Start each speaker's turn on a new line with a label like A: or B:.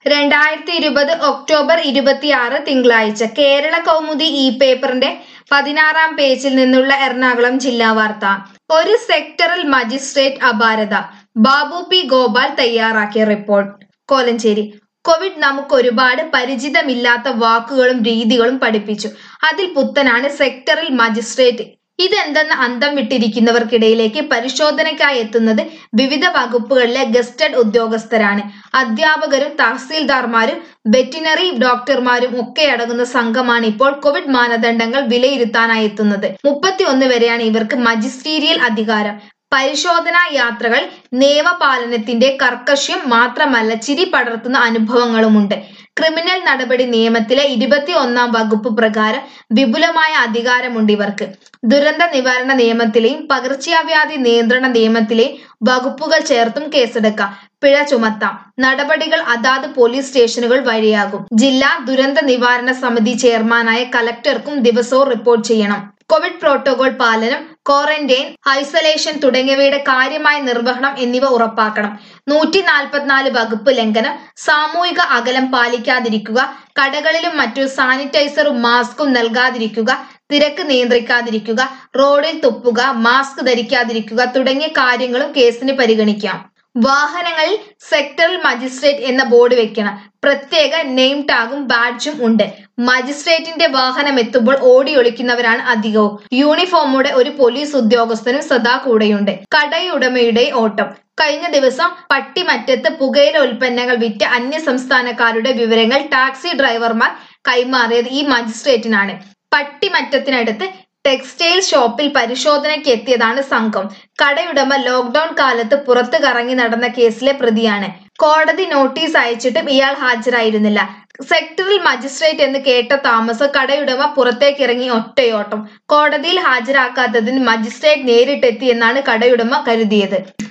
A: രണ്ടായിരത്തി ഇരുപത് ഒക്ടോബർ ഇരുപത്തിയാറ് തിങ്കളാഴ്ച കേരള കൗമുദി ഇ പേപ്പറിന്റെ പതിനാറാം പേജിൽ നിന്നുള്ള എറണാകുളം ജില്ലാ വാർത്ത ഒരു സെക്ടറൽ മജിസ്ട്രേറ്റ് അപാരത ബാബു പി ഗോപാൽ തയ്യാറാക്കിയ റിപ്പോർട്ട് കോലഞ്ചേരി കോവിഡ് നമുക്ക് ഒരുപാട് പരിചിതമില്ലാത്ത വാക്കുകളും രീതികളും പഠിപ്പിച്ചു അതിൽ പുത്തനാണ് സെക്ടറൽ മജിസ്ട്രേറ്റ് ഇതെന്തെന്ന് അന്തം വിട്ടിരിക്കുന്നവർക്കിടയിലേക്ക് പരിശോധനയ്ക്കായി എത്തുന്നത് വിവിധ വകുപ്പുകളിലെ ഗസ്റ്റഡ് ഉദ്യോഗസ്ഥരാണ് അധ്യാപകരും തഹസീൽദാർമാരും വെറ്റിനറി ഡോക്ടർമാരും ഒക്കെ അടങ്ങുന്ന സംഘമാണ് ഇപ്പോൾ കോവിഡ് മാനദണ്ഡങ്ങൾ വിലയിരുത്താനായി എത്തുന്നത് മുപ്പത്തിയൊന്ന് വരെയാണ് ഇവർക്ക് മജിസ്റ്റീരിയൽ അധികാരം പരിശോധനാ യാത്രകൾ നിയമപാലനത്തിന്റെ കർക്കശ്യം മാത്രമല്ല ചിരി പടർത്തുന്ന അനുഭവങ്ങളുമുണ്ട് ക്രിമിനൽ നടപടി നിയമത്തിലെ ഇരുപത്തി ഒന്നാം വകുപ്പ് പ്രകാരം വിപുലമായ അധികാരമുണ്ട് ഇവർക്ക് ദുരന്ത നിവാരണ നിയമത്തിലെയും പകർച്ചവ്യാധി നിയന്ത്രണ നിയമത്തിലെയും വകുപ്പുകൾ ചേർത്തും കേസെടുക്കാം പിഴ ചുമത്താം നടപടികൾ അതാത് പോലീസ് സ്റ്റേഷനുകൾ വഴിയാകും ജില്ലാ ദുരന്ത നിവാരണ സമിതി ചെയർമാനായ കലക്ടർക്കും ദിവസവും റിപ്പോർട്ട് ചെയ്യണം കോവിഡ് പ്രോട്ടോകോൾ പാലനം ക്വാറന്റൈൻ ഐസൊലേഷൻ തുടങ്ങിയവയുടെ കാര്യമായ നിർവഹണം എന്നിവ ഉറപ്പാക്കണം നൂറ്റി നാൽപ്പത്തിനാല് വകുപ്പ് ലംഘനം സാമൂഹിക അകലം പാലിക്കാതിരിക്കുക കടകളിലും മറ്റു സാനിറ്റൈസറും മാസ്കും നൽകാതിരിക്കുക തിരക്ക് നിയന്ത്രിക്കാതിരിക്കുക റോഡിൽ തുപ്പുക മാസ്ക് ധരിക്കാതിരിക്കുക തുടങ്ങിയ കാര്യങ്ങളും കേസിന് പരിഗണിക്കാം വാഹനങ്ങളിൽ സെക്ടറൽ മജിസ്ട്രേറ്റ് എന്ന ബോർഡ് വെക്കണം പ്രത്യേക നെയിം ടാഗും ബാഡ്ജും ഉണ്ട് മജിസ്ട്രേറ്റിന്റെ വാഹനം എത്തുമ്പോൾ ഓടി ഒളിക്കുന്നവരാണ് അധികവും യൂണിഫോമോടെ ഒരു പോലീസ് ഉദ്യോഗസ്ഥനും സദാ കൂടെയുണ്ട് കടയുടമയുടെ ഓട്ടം കഴിഞ്ഞ ദിവസം പട്ടിമറ്റത്ത് പുകയില ഉൽപ്പന്നങ്ങൾ വിറ്റ അന്യ സംസ്ഥാനക്കാരുടെ വിവരങ്ങൾ ടാക്സി ഡ്രൈവർമാർ കൈമാറിയത് ഈ മജിസ്ട്രേറ്റിനാണ് പട്ടിമറ്റത്തിനടുത്ത് ടെക്സ്റ്റൈൽ ഷോപ്പിൽ പരിശോധനയ്ക്ക് എത്തിയതാണ് സംഘം കടയുടമ ലോക്ക്ഡൌൺ കാലത്ത് പുറത്തു കറങ്ങി നടന്ന കേസിലെ പ്രതിയാണ് കോടതി നോട്ടീസ് അയച്ചിട്ടും ഇയാൾ ഹാജരായിരുന്നില്ല സെക്ടറൽ മജിസ്ട്രേറ്റ് എന്ന് കേട്ട താമസം കടയുടമ പുറത്തേക്കിറങ്ങി ഒറ്റയോട്ടം കോടതിയിൽ ഹാജരാക്കാത്തതിന് മജിസ്ട്രേറ്റ് നേരിട്ടെത്തി എന്നാണ് കടയുടമ കരുതിയത്